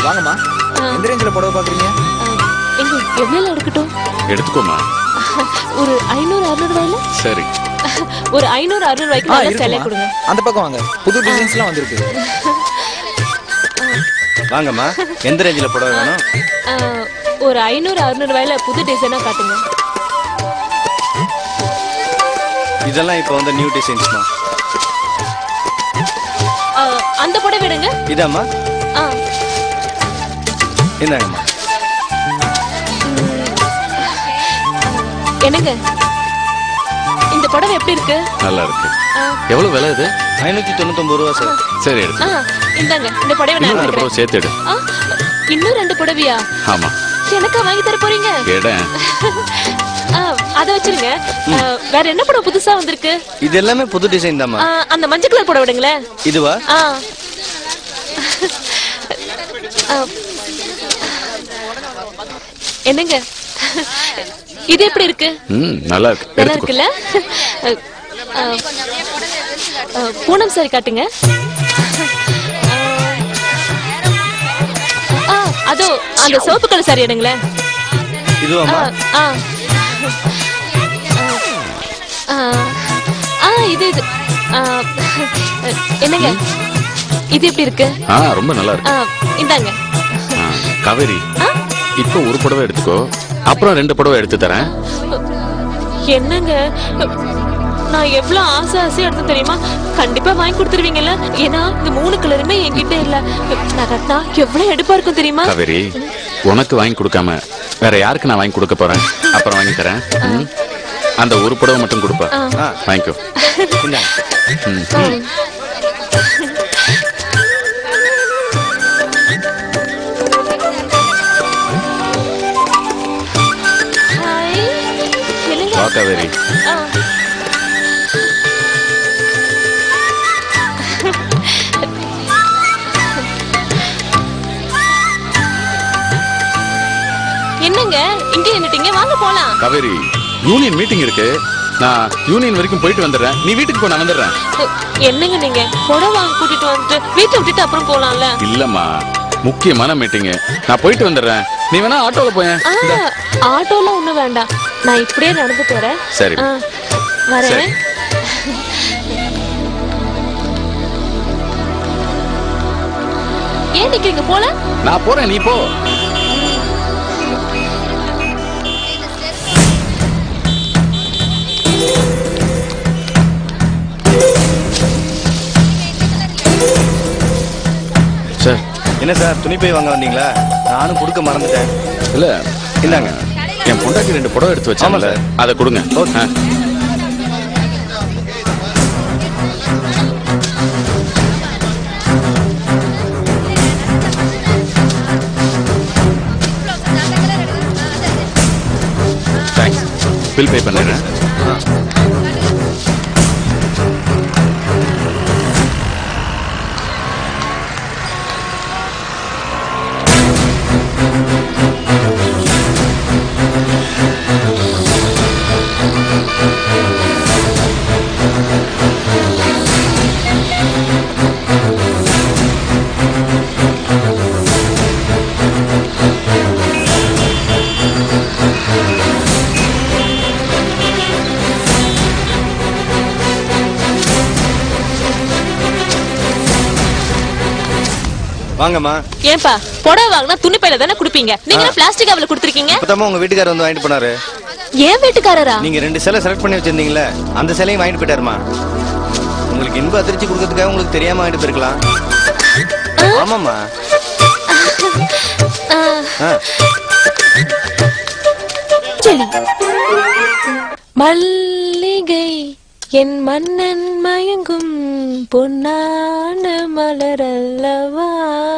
வாங்கம்மா எந்த ரேஞ்சில் புடவை பார்க்குறீங்க எங்க எவ்வளவு எடுக்கட்டும் எடுத்துக்கோமா ஒரு ஐநூறு அறுநூறு ரூபாயில சரி ஒரு ஐநூறு அறுநூறு ரூபாய்க்கு ஆ நல்ல சேலை இருக்குமா கொடுங்க அந்த பக்கம் வாங்க புது டிசைன்ஸ்லாம் வந்திருக்கு வாங்கம்மா எந்த ரேஞ்சில் புடவை வேணும் ஆ, ஒரு ஐநூறு அறுநூறு ரூபாயில புது டிசைனா காட்டுங்க இதெல்லாம் இப்போ வந்து நியூ டிசைன்ஸ்மா ஆ, அந்த புடவை விடுங்க இதாம்மா ஆ இந்தாங்கம்மா என்னங்க இந்த புடவை எப்படி இருக்கு நல்லா இருக்கு ஆ, எவ்வளவு விலை இது ஐநூற்றி தொண்ணூத்தொம்பது ரூபா சார் சரி எடுத்து ஆ, இந்தாங்க இந்த புடவை நான் இன்னும் ரெண்டு எடுத்துக்கிறேன் புடவை சேர்த்து எடு ஆ, இன்னும் ரெண்டு புடவையா ஆமா எனக்கா வாங்கி தர போறீங்க எட ஆ, அத வச்சிருங்க ஆ, வேற என்ன புடவை புதுசா வந்திருக்கு இது எல்லாமே புது டிசைன் தாம்மா ஆ, அந்த மஞ்சள் கலர் புடவை விடுங்களேன் இதுவா ஆ ஆ. என்னங்க இது எப்படி இருக்கு ம் நல்லா இருக்கு நல்லா எடுத்துக்கோ இருக்குல்ல ஆ, ஆ, பூனம் சாரி காட்டுங்க ஆ, அதோ அந்த சிவப்பு கலர் சாரி எடுங்களேன் ஆ, இதுவாம்மா ஆ. ஆ, ஆ, இது இது ஆ, என்னங்க இது எப்படி இருக்கு ஆ ரொம்ப நல்லா இருக்கு ஆ, இந்தாங்க ஆ, காவேரி ஆ, இப்போ ஒரு புடவை எடுத்துக்கோ அப்புறம் ரெண்டு புடவை எடுத்து தரேன் என்னங்க நான் எவ்வளவு ஆசை ஆசையா எடுத்து தெரியுமா கண்டிப்பா வாங்கி கொடுத்துருவீங்கல்ல ஏன்னா இந்த மூணு கலருமே என்கிட்ட இல்ல நான் கட்டினா எவ்வளவு எடுப்பா இருக்கும் தெரியுமா காவேரி உனக்கு வாங்கி கொடுக்காம வேற யாருக்கு நான் வாங்கி கொடுக்க போறேன் அப்புறம் வாங்கி தரேன் ம்? அந்த ஒரு புடவை மட்டும் கொடுப்பா ஆ. வாங்கிக்கோ இந்தாங்க ம். ம். ஹாய். என்னங்க? வா காவேரி ஆ. என்னங்க இங்க நின்னுட்டீங்க வாங்க போலாம் காவேரி யூனியன் மீட்டிங் இருக்கு நான் யூனியன் வரைக்கும் போயிட்டு வந்துடுறேன் நீ வீட்டுக்கு போ நான் வந்துடுறேன் என்னங்க நீங்க புடவை வாங்க கூட்டிட்டு வந்துட்டு வீட்டை விட்டுட்டு அப்புறம் போலாம்ல இல்லம்மா முக்கியமான மீட்டிங் நான் போயிட்டு வந்துடுறேன் நீ வேணா ஆட்டோல போயேன் ஆ, ஆட்டோலாம் ஒண்ணும் வேண்டாம் நான் இப்படியே நடந்து போறேன் சரி. ஆ, வரேன் சரி. ஏன் நிக்கிறீங்க போல நான் போறேன் நீ போ சார் என்ன சார் துணி பை வாங்க வந்தீங்களா நானும் கொடுக்க மறந்துட்டேன் இல்ல இந்தாங்க என் பொண்டாட்டி ரெண்டு புடவை எடுத்து வச்சாங்கல்ல ஆமா, சார். அதை கொடுங்க ஓகே. ஆ. தேங்க்ஸ் பில் பே பண்ணிடுறேன் வாங்கம்மா ஏன்பா புடவை வாங்கினா துணி பையில தானே குடுப்பீங்க நீங்க பிளாஸ்டிக் கவர்ல கொடுத்துருக்கீங்க இப்பதாம்மா உங்க வீட்டுக்காரர் வந்து வாங்கிட்டு போனாரு ஏன் வீட்டுக்காரரா நீங்க ரெண்டு சிலை செலக்ட் பண்ணி வச்சிருந்தீங்களே அந்த சிலையும் வாங்கிட்டு போயிட்டாருமா உங்களுக்கு இன்ப அதிர்ச்சி கொடுக்கறதுக்காக உங்களுக்கு தெரியாம வாங்கிட்டு போயிருக்கலாம் ஆமாம்மா ஆ, ஆ சரி. மல்லிகை என் மன்னன் மயங்கும் பொன்னான மலரல்லவா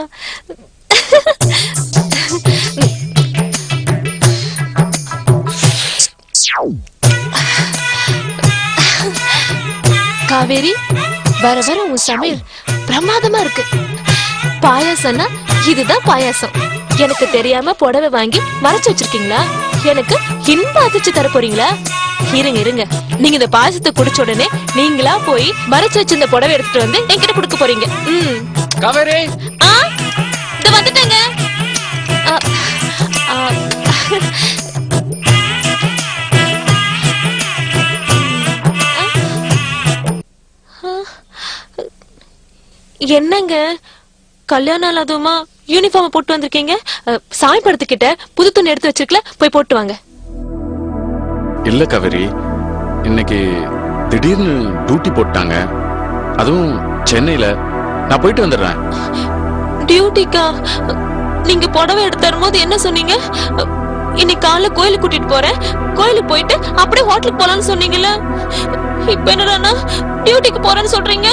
காவேரி வர வர உன் சமையல் பிரமாதமா இருக்கு பாயாசம்னா இதுதான் பாயாசம் எனக்கு தெரியாம புடவை வாங்கி மறைச்சு வச்சிருக்கீங்களா எனக்கு இன்ப அதிர்ச்சி தர போறீங்களா இருங்க இருங்க நீங்க இந்த பாயசத்தை குடிச்ச உடனே நீங்களா போய் மறைச்சு வச்சிருந்த புடவை எடுத்துட்டு வந்து என்கிட்ட கொடுக்க போறீங்க ம் காவேரி ஆ இந்த வந்துட்டேங்க என்னங்க கல்யாணம் நாள் அதுவுமா யூனிஃபார்ம் போட்டு வந்திருக்கீங்க அஹ், சாமி படத்துக்கிட்ட புது துணி எடுத்து வச்சிருக்கல போய் போட்டு வாங்க இல்ல காவேரி இன்னைக்கு திடீர்னு டியூட்டி போட்டாங்க அதுவும் சென்னையில நான் போயிட்டு வந்துடுறேன் டியூட்டிக்கா நீங்க புடவை எடுத்து தரும்போது என்ன சொன்னீங்க இன்னைக்கு காலைல கோயிலுக்கு கூட்டிட்டு போறேன் கோயிலுக்கு போயிட்டு அப்படியே ஹோட்டலுக்கு போலாம்னு சொன்னீங்கல்ல இப்ப என்னடான்னா டியூட்டிக்கு போறேன்னு சொல்றீங்க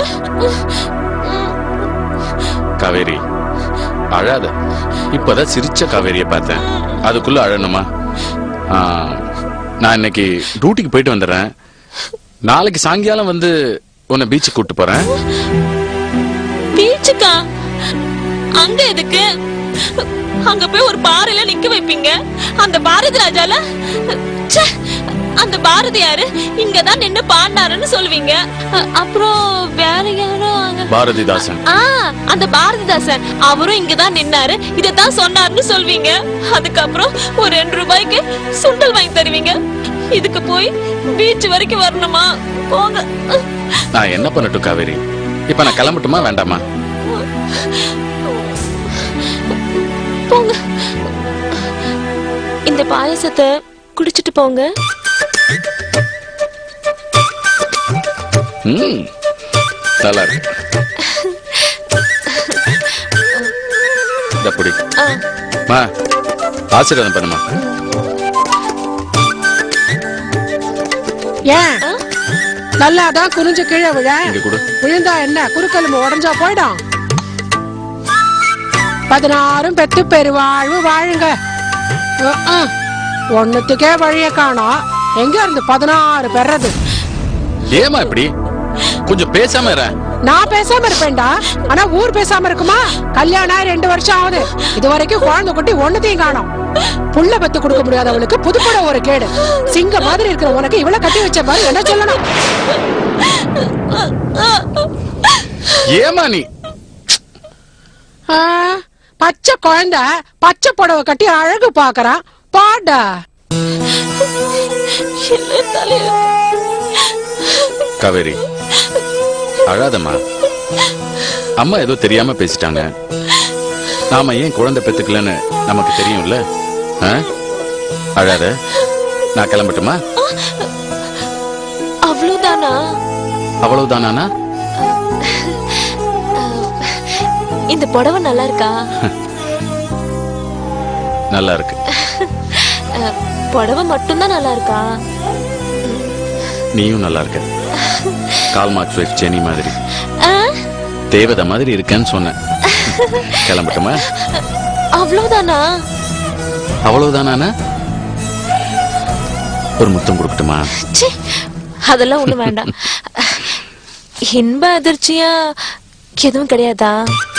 காவேரி அழாத இப்பதான் சிரிச்ச காவேரிய பார்த்தேன் அதுக்குள்ள அழணுமா ஆ, நான் இன்னைக்கு டியூட்டிக்கு போயிட்டு வந்துடுறேன் நாளைக்கு சாயங்காலம் வந்து உன்னை பீச்சுக்கு கூட்டு போறேன் பீச்சுக்கா அங்க எதுக்கு அங்க போய் ஒரு பாறையில நிக்க வைப்பீங்க அந்த பாரதி ராஜால ச்சே, அந்த பாரதி யாரு இங்கதான் நின்னு பாடினாருன்னு சொல்லுவீங்க அ- அப்புறம் வேற யாரோ அங்க பாரதிதாசன் ஆ அந்த பாரதிதாசன் அவரும் இங்கதான் நின்னாரு இதத்தான் சொன்னாருன்னு சொல்வீங்க அதுக்கப்புறம் ஒரு ரெண்டு ரூபாய்க்கு சுண்டல் வாங்கி தருவீங்க இதுக்கு போய் பீச் வரைக்கும் வரணுமா போங்க நான் என்ன பண்ணட்டும் காவேரி இப்ப நான் கிளம்பட்டுமா வேண்டாமா போங்க இந்த பாயசத்தை குடிச்சிட்டு போங்க ம் நல்லா இருக்கு இந்த புடி ஆ, மா ஆசீர்வாதம் பண்ணுமா ஏன் நல்லாதான் குனிஞ்சு கீழே விழ இங்க கொடு விழுந்தா என்ன குறுக்கெலும்பு உடஞ்சா போயிடும் பதினாறும் பெத்து பெருவாழ்வு வாழுங்க உம், உம். ஒண்ணுத்துக்கே வழிய காணோம் எங்க இருந்து பதினாறு பெறது ஏமா இப்படி கொஞ்சம் பேசாம இரு நான் பேசாம இருப்பேன்டா ஆனா ஊர் பேசாம இருக்குமா கல்யாணம் ஆகி ரெண்டு வருஷம் ஆகுது இது வரைக்கும் குழந்தை குட்டி ஒண்ணுத்தையும் காணோம் புள்ள பெத்து கொடுக்க முடியாதவளுக்கு புதுப்பட ஒரு கேடு சிங்க மாதிரி இருக்கிற உனக்கு இவ்வளவு கட்டி வச்ச மாதிரி என்ன சொல்லணும் ஏமா நீ ஆ, பச்சை குழந்தை பச்சை புடவை கட்டி அழகு பாக்குறான் பாடா இல்லை தலையில. காவேரி அழாதம்மா அம்மா ஏதோ தெரியாம பேசிட்டாங்க நாம ஏன் குழந்தை பெத்துக்கலன்னு நமக்கு தெரியும்ல ஆ? அழாத நான் கிளம்பட்டுமா அவ்வளவுதானா அவ்வளவுதானா இந்த புடவை நல்லா இருக்கா நல்லா இருக்கு அஹ், புடவை மட்டும்தான் நல்லா இருக்கா நீயும் நல்லா இருக்க கால் மார்க்ஸ் வைஃப் ஜெனி மாதிரி ஆ, தேவதை மாதிரி இருக்கேன்னு சொன்னேன் கிளம்பட்டுமா அவ்வளவுதானா அவ்வளவுதானா ஒரு முத்தம் கொடுக்கட்டுமா ச்சீ, அதெல்லாம் ஒண்ணு வேண்டாம் இன்ப அதிர்ச்சியா எதுவும் கிடையாதா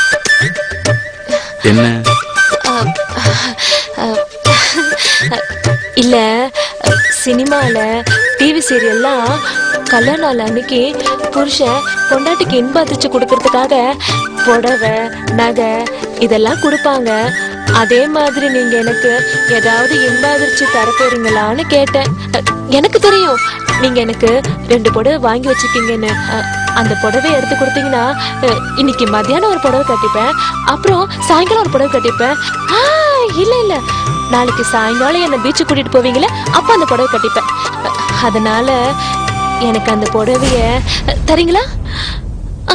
என்ன அஹ், அஹ், இல்ல சினிமால டிவி சீரியல்லாம் கல்யாண நாள் அன்னைக்கு புருஷன் பொண்டாட்டிக்கு இன்ப அதிர்ச்சி கொடுக்கறதுக்காக புடவை நகை இதெல்லாம் கொடுப்பாங்க அதே மாதிரி நீங்க எனக்கு ஏதாவது இன்ப அதிர்ச்சி தர போறீங்களான்னு கேட்டேன் அஹ், எனக்கு தெரியும் நீங்க எனக்கு ரெண்டு புடவை வாங்கி வச்சிருக்கீங்கன்னு அஹ், அந்த புடவை எடுத்து கொடுத்தீங்கன்னா அஹ், இன்னைக்கு மத்தியானம் ஒரு புடவை கட்டிப்பேன் அப்புறம் சாயங்காலம் ஒரு புடவை கட்டிப்பேன் ஆ, இல்ல இல்ல நாளைக்கு சாயங்காலம் என்ன பீச்சு கூட்டிட்டு போவீங்களே அப்ப அந்த புடவை கட்டிப்பேன் அஹ், அதனால எனக்கு அந்த புடவைய அஹ், தரீங்களா ஆ,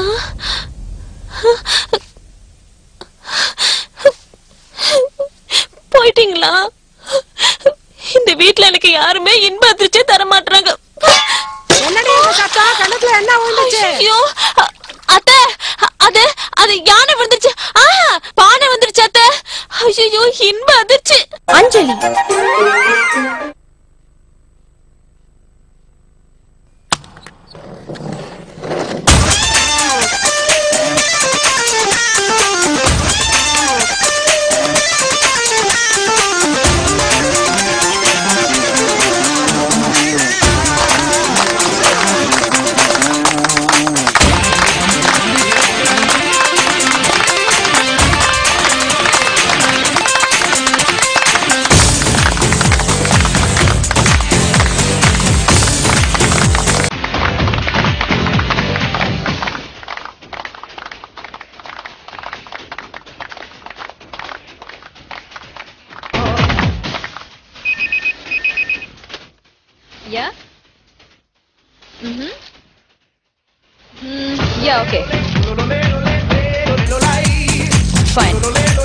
போயிட்டீங்களா இந்த வீட்ல எனக்கு யாருமே இன்ப அதிர்ச்சியே தர மாட்டாங்க என்னடி இந்த சத்தம் கணக்குல என்ன விழுந்துச்சு ஐயோ அ- அத்தை அ- அது அது யானை வந்துருச்சு ஆ பானை வந்துருச்சு அத்தை ஐயோ இன்ப அதிர்ச்சி Anjali Yeah, okay. Fine.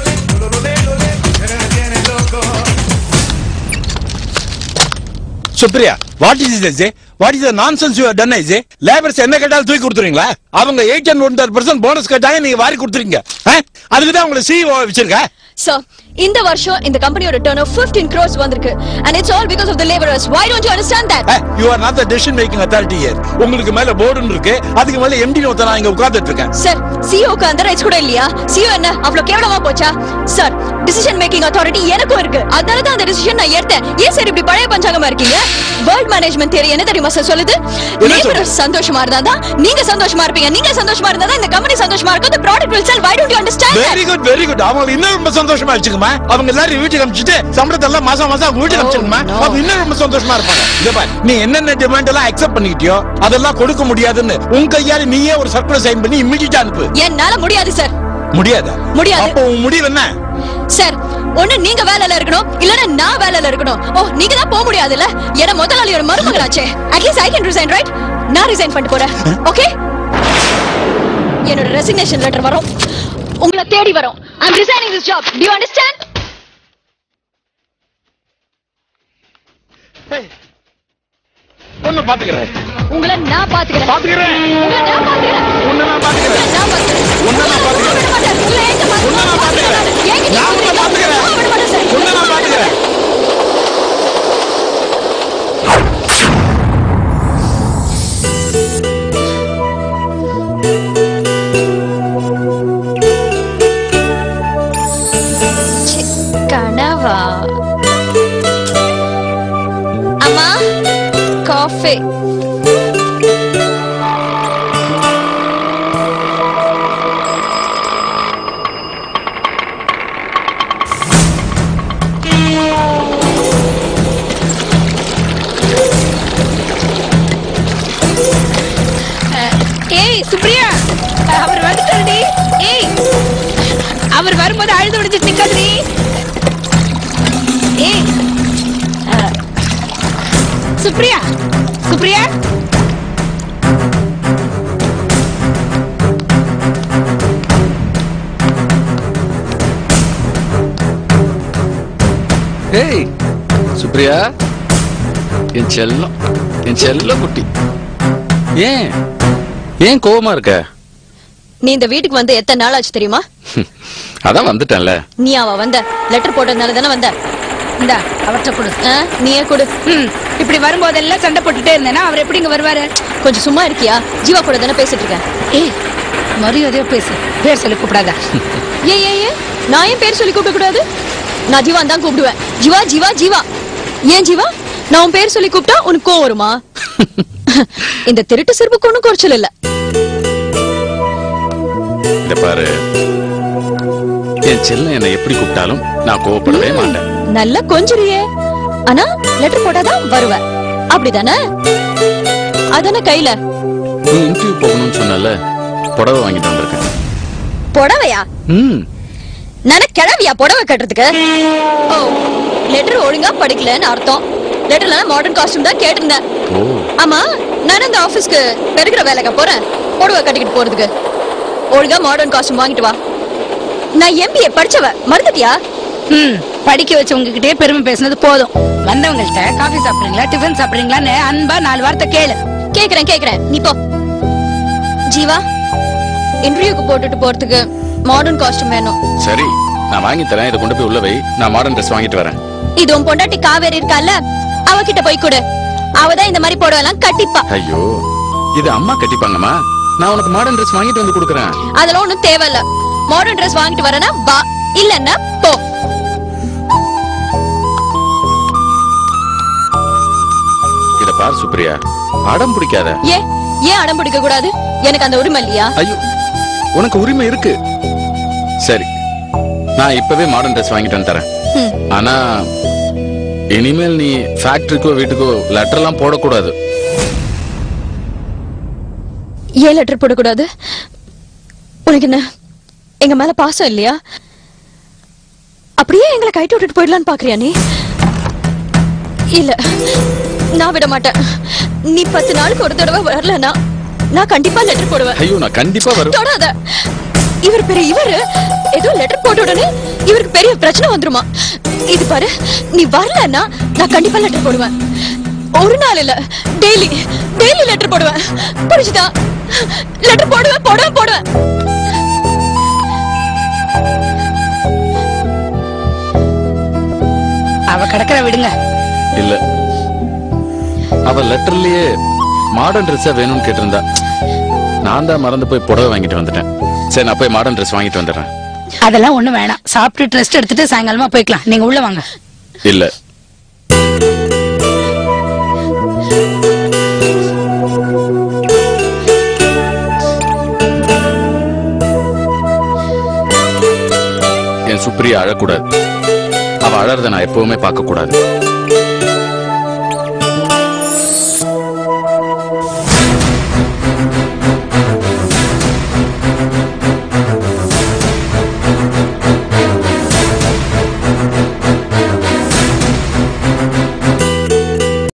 Supriya what is this what is nonsense you done ice labours என்ன கேட்டாலும் தூக்கி கொடுத்துறீங்களா அவங்க eight and one percent bonus கேட்டாங்க நீங்க வாரி கொடுத்துறீங்க அதுக்கு தான் உங்களை சிஇஓ வச்சிருக்க So, இந்த வருஷம் இந்த கம்பெனியோட டர்ன் ஓவர் 15 crores வந்திருக்கு and it's all because of the laborers. Why don't you understand that? You are not the decision making authority இயர் உங்களுக்கு மேல போர்டுன்னு இருக்கு அதுக்கு மேல எம்டி ஒருத்தர் நான் இங்க உட்கார்ந்துட்டு இருக்கேன் சார் சிஓக்கு அந்த ரைட்ஸ் கூட இல்லையா சிஓ என்ன அவ்வளவு கேவலமா போச்சா சார் டிசிஷன் மேக்கிங் அத்தாரிட்டி எனக்கும் இருக்கு அதனால தான் அந்த டிசிஷன் நான் எடுத்தேன் ஏன் சார் இப்படி பழைய பஞ்சாங்கமா இருக்கீங்க வேர்ல்ட் மேனேஜ்மெண்ட் தேரி என்ன தெரியுமா சார் சொல்லுது என்ன சொல்லுது? லேபரர்ஸ் சந்தோஷமா இருந்தா தான் நீங்க சந்தோஷமா இருப்பீங்க நீங்க சந்தோஷமா இருந்தா தான் இந்த கம்பெனி சந்தோஷமா இருக்கும் the product will sell why don't you understand that very good very good அவங்க இன்னும் ரொம்ப சந்தோஷமா வச்சுக்கமா அவங்க எல்லாரும் வீட்டுக்கு அனுப்பிச்சிட்டு சம்பளத்தை எல்லாம் மாசம் மாசம் அவங்க வீட்டுக்கு Oh, அனுப்பிச்சிருமா no. அவங்க இன்னும் ரொம்ப சந்தோஷமா இருப்பாங்க இத பாரு நீ என்னென்ன டிமாண்ட் எல்லாம் அக்செப்ட் பண்ணிக்கிட்டியோ அதெல்லாம் கொடுக்க முடியாதுன்னு உன் கையால நீயே ஒரு சர்க்குலர் சைன் பண்ணி இம்மிடியா அனுப்பு என்னால முடியாது சார் முடியாதா முடியாது. அப்போ உன் முடிவு என்ன சார் ஒண்ணு நீங்க வேலையில இருக்கணும் இல்லனா நான் வேலையில இருக்கணும் ஓ நீங்க தான் போக முடியாதுல்ல ஏன்னா முதலாளியோட மருமகனாச்சே at least I can resign right நான் ரிசைன் பண்ணிட்டு போறேன் ஓகே என்னோட ரெசிக்னேஷன் லெட்டர் வரும் உங்களை தேடி வரும் I am resigning this job do you understand ஒண்ணு பாத்துக்கிறேன் உங்களை நான் பாத்துக்கிறேன் பாத்துக்கிறேன் உங்களை நான் பாத்துக்கிறேன் உன்னை நான் பாத்துக்கிறேன் உங்களை நான் பாத்துக்கிறேன் உன்னை நான் பாத்துக்கிறேன். விட மாட்டேன். உங்களை ஏன் பாத்துக்கிறேன்? உன்னை நான் பாத்துக்கிறேன். ஏன் நான் உன்னை பாத்துக்கிறேன். விட மாட்டேன் சார். உன்னை நான் பாத்துக்கிறேன் ச்சே, கனவா அம்மா காஃபி ஏய் சுப்ரியா அவர் வந்துட்டாருடி ஏய் அவர் வரும்போது அழுது விடுச்சு நிக்காதடி ஏய் அஹ், சுப்ரியா சுப்ரியா ஏய் சுப்ரியா என் செல்லம் என் செல்ல குட்டி ஏன் ஏன் கோவமா இருக்க நீ இந்த வீட்டுக்கு வந்து எத்தனை நாள் ஆச்சு தெரியுமா அதான் வந்துட்டேன்ல நீ அவ வந்த லெட்டர் போட்டதுனால தானே வந்த இந்தா அவர்கிட்ட கொடு ஆ, நீயே கொடு ம், இப்படி வரும்போதெல்லாம் சண்டை போட்டுட்டே இருந்தேன்னா அவர் எப்படி இங்க வருவாரு கொஞ்சம் சும்மா இருக்கியா ஜீவா கூட தானே பேசிட்டு இருக்கேன் ஏய் மரியாதையா பேசு பேர் சொல்லி கூப்பிடாத ஏன் ஏன் ஏன் நான் ஏன் பேர் சொல்லி கூப்பிட கூடாது நான் ஜீவான் தான் கூப்பிடுவேன் ஜீவா ஜீவா ஜீவா ஏன் ஜீவா நான் உன் பேர் சொல்லி கூப்பிட்டா உனக்கு கோவம் வருமா இந்த திருட்டு சிறுப்புக்கு ஒன்றும் குறைச்சல் இல்ல இத பாரு என் செல்லம் என்னை எப்படி கூப்பிட்டாலும் நான் கோவப்படவே மாட்டேன் நல்லா கொஞ்சிரியே ஆனா லெட்டர் போட்டாதான் வருவ அப்படிதானே அதானே கையில நீ இன்டர்வியூ போகணும்னு சொன்னல புடவை வாங்கிட்டு வந்திருக்கேன் புடவையா ம் நானே கிளவியா புடவை கட்டுறதுக்கு ஓ லெட்டர் ஒழுங்கா படிக்கலன்னு அர்த்தம் லெட்டர்ல மாடர்ன் காஸ்டியூம் தான் கேட்டிருந்தேன் ஓ ஆமா நான் இந்த ஆபீஸ்க்கு பெருக்கிற வேலைக்கு போறேன் புடவை கட்டிக்கிட்டு போறதுக்கு ஒழுங்கா மாடர்ன் காஸ்டியூம் வாங்கிட்டு வா நான் எம்பிஏ படிச்சவ மறந்துட்டியா ம் படிக்க வச்சவங்க கிட்டே பெருமை பேசுனது போதும் வந்தவங்கள்ட்ட காஃபி சாப்பிடுறீங்களா டிஃபன் சாப்பிடுறீங்களான்னு அன்பா நாலு வார்த்தை கேளு கேக்குறேன் கேக்குறேன் நீ போ ஜீவா இன்டர்வியூக்கு போட்டுட்டு போறதுக்கு மாடர்ன் காஸ்டியூம் வேணும் சரி நான் வாங்கி தரேன் இதை கொண்டு போய் உள்ள வை நான் மாடர்ன் ட்ரெஸ் வாங்கிட்டு வரேன் இது உன் பொண்டாட்டி காவேரி இருக்கால அவகிட்ட போய் கொடு அவதான் இந்த மாதிரி புடவெல்லாம் கட்டிப்பா ஐயோ இது அம்மா கட்டிப்பாங்கம்மா நான் உனக்கு மாடர்ன் ட்ரெஸ் வாங்கிட்டு வந்து கொடுக்குறேன் அதெல்லாம் ஒண்ணும் தேவையில்ல மாடர்ன் ட்ரெஸ் வாங்கிட்டு வரேன்னா வா இல்லன்னா போ இத பார் சுப்ரியா அடம் பிடிக்காத ஏன் ஏன் அடம் பிடிக்க கூடாது எனக்கு அந்த உரிமை இல்லையா ஐயோ உனக்கு உரிமை இருக்கு சரி நான் இப்பவே மாடர்ன் ட்ரெஸ் வாங்கிட்டு வந்து தரேன் ம். ஆனா இனிமேல் நீ ஃபேக்டரிக்கோ வீட்டுக்கோ லெட்டர் எல்லாம் போடக்கூடாது ஏன் லெட்டர் போடக்கூடாது உனக்கு என்ன எங்க மேல பாசம் இல்லையா அப்படியே எங்களை கைட்டு விட்டுட்டு போயிடலான்னு பாக்குறியா நீ இல்ல நான் விட மாட்டேன் நீ பத்து நாளுக்கு ஒரு தடவை வரலனா நான் கண்டிப்பா லெட்டர் போடுவேன் ஐயோ நான் கண்டிப்பா வருவேன் தொடாத இவர் பெரிய இவரு ஏதோ லெட்டர் போட்ட உடனே இவருக்கு பெரிய பிரச்சனை வந்துருமா இது பாரு நீ வரலன்னா நான் கண்டிப்பா லெட்டர் போடுவேன் ஒரு நாள் இல்ல டெய்லி டெய்லி லெட்டர் போடுவேன் புரிஞ்சுதா லெட்டர் போடுவேன் போடுவேன் போடுவேன் அவ கிடக்குற விடுங்க இல்ல அவ லெட்டர்லயே மாடர்ன் ட்ரெஸ்ஸா வேணும்னு கேட்டிருந்தா நான் தான் மறந்து போய் புடவை வாங்கிட்டு வந்துட்டேன் சரி நான் போய் மாடர்ன் ட்ரெஸ் வாங்கிட்டு வந்துடுறேன் அதெல்லாம் ஒண்ணு வேணாம் சாப்பிட்டு ரெஸ்ட் எடுத்துட்டு சாயங்காலமா போய்க்கலாம் நீங்க உள்ள வாங்க இல்ல என் சுப்ரியா அழக்கூடாது அவ அழறத நான் எப்பவுமே பார்க்க கூடாது